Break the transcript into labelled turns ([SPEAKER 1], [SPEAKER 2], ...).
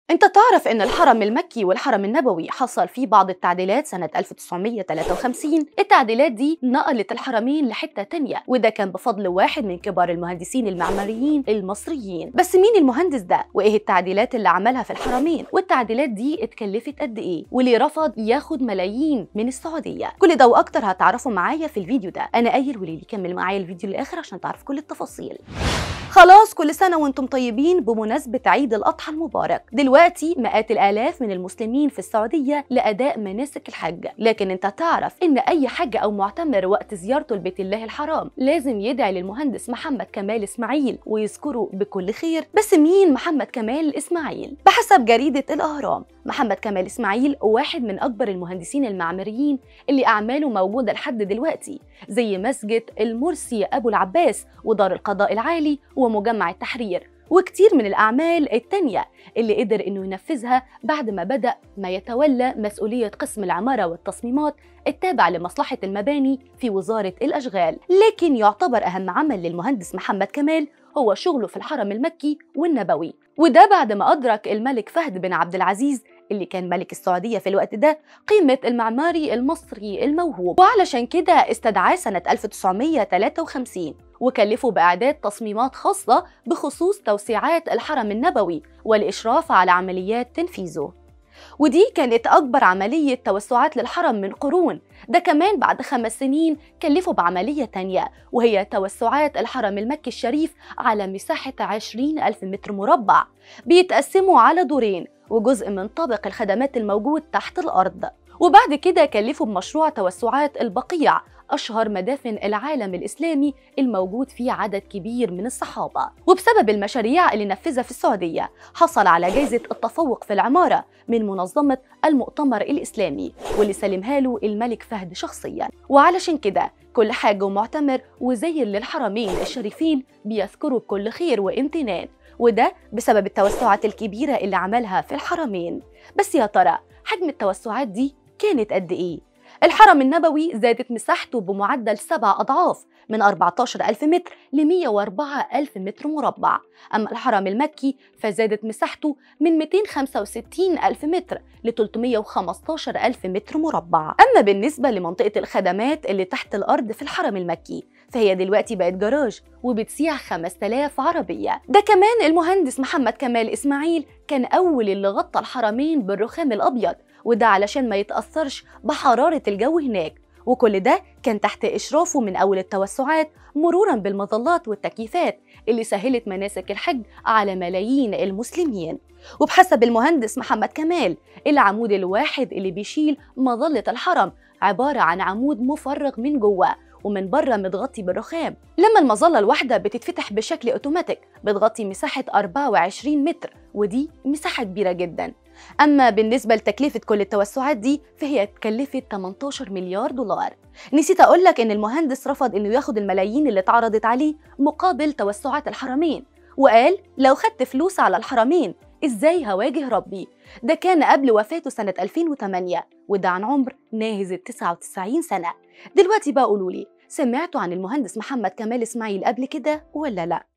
[SPEAKER 1] انت تعرف ان الحرم المكي والحرم النبوي حصل فيه بعض التعديلات سنة 1953 التعديلات دي نقلت الحرمين لحتة تانية وده كان بفضل واحد من كبار المهندسين المعماريين المصريين بس مين المهندس ده وايه التعديلات اللي عملها في الحرمين والتعديلات دي اتكلفت قد ايه وليه رفض ياخد ملايين من السعودية كل ده واكتر هتعرفوا معايا في الفيديو ده انا ايل وليلي كمل معايا الفيديو للاخر عشان تعرف كل التفاصيل خلاص كل سنة وانتم طيبين بمناسبة عيد الأضحى المبارك دلوقتي مئات الآلاف من المسلمين في السعودية لأداء مناسك الحج لكن انت تعرف ان أي حج أو معتمر وقت زيارته لبيت الله الحرام لازم يدعي للمهندس محمد كمال إسماعيل ويذكره بكل خير بس مين محمد كمال إسماعيل بحسب جريدة الأهرام محمد كمال إسماعيل واحد من أكبر المهندسين المعماريين اللي أعماله موجودة لحد دلوقتي زي مسجد المرسي أبو العباس ودار القضاء العالي ومجمع التحرير وكتير من الأعمال التانية اللي قدر إنه ينفذها بعد ما بدأ ما يتولى مسؤولية قسم العمارة والتصميمات التابع لمصلحة المباني في وزارة الأشغال لكن يعتبر أهم عمل للمهندس محمد كمال هو شغله في الحرم المكي والنبوي وده بعد ما أدرك الملك فهد بن عبد العزيز اللي كان ملك السعودية في الوقت ده قيمة المعماري المصري الموهوب وعلشان كده استدعاه سنة 1953 وكلفوا بإعداد تصميمات خاصة بخصوص توسيعات الحرم النبوي والإشراف على عمليات تنفيذه ودي كانت أكبر عملية توسعات للحرم من قرون ده كمان بعد خمس سنين كلفوا بعملية تانية وهي توسعات الحرم المكي الشريف على مساحة 20 ألف متر مربع بيتقسموا على دورين وجزء من طابق الخدمات الموجود تحت الأرض وبعد كده كلفوا بمشروع توسعات البقيع أشهر مدافن العالم الإسلامي الموجود فيه عدد كبير من الصحابة وبسبب المشاريع اللي نفذها في السعودية حصل على جائزة التفوق في العمارة من منظمة المؤتمر الإسلامي واللي سلمها له الملك فهد شخصيا وعلشان كده كل حاج ومعتمر وزير للحرمين الشريفين بيذكروا بكل خير وامتنان وده بسبب التوسعات الكبيرة اللي عملها في الحرمين بس يا ترى حجم التوسعات دي كانت قد إيه؟ الحرم النبوي زادت مساحته بمعدل سبع أضعاف من 14 ألف متر ل 104 ألف متر مربع أما الحرم المكي فزادت مساحته من 265 ألف متر ل 315 ألف متر مربع أما بالنسبة لمنطقة الخدمات اللي تحت الأرض في الحرم المكي فهي دلوقتي بقت جراج وبتسيع 5000 عربية ده كمان المهندس محمد كمال إسماعيل كان أول اللي غطى الحرمين بالرخام الأبيض وده علشان ما يتأثرش بحرارة الجو هناك وكل ده كان تحت إشرافه من أول التوسعات مرورا بالمظلات والتكييفات اللي سهلت مناسك الحج على ملايين المسلمين وبحسب المهندس محمد كمال العمود الواحد اللي بيشيل مظلة الحرم عبارة عن عمود مفرغ من جوه ومن بره متغطي بالرخام لما المظلة الواحدة بتتفتح بشكل اوتوماتيك بتغطي مساحة 24 متر ودي مساحة كبيرة جدا أما بالنسبة لتكلفة كل التوسعات دي فهي اتكلفت 18 مليار دولار نسيت أقول لك إن المهندس رفض إنه ياخد الملايين اللي اتعرضت عليه مقابل توسعات الحرمين وقال لو خدت فلوس على الحرمين إزاي هواجه ربي ده كان قبل وفاته سنة 2008 وده عن عمر ناهز ال 99 سنة دلوقتي بقى قولوا لي سمعتوا عن المهندس محمد كمال إسماعيل قبل كده ولا لأ؟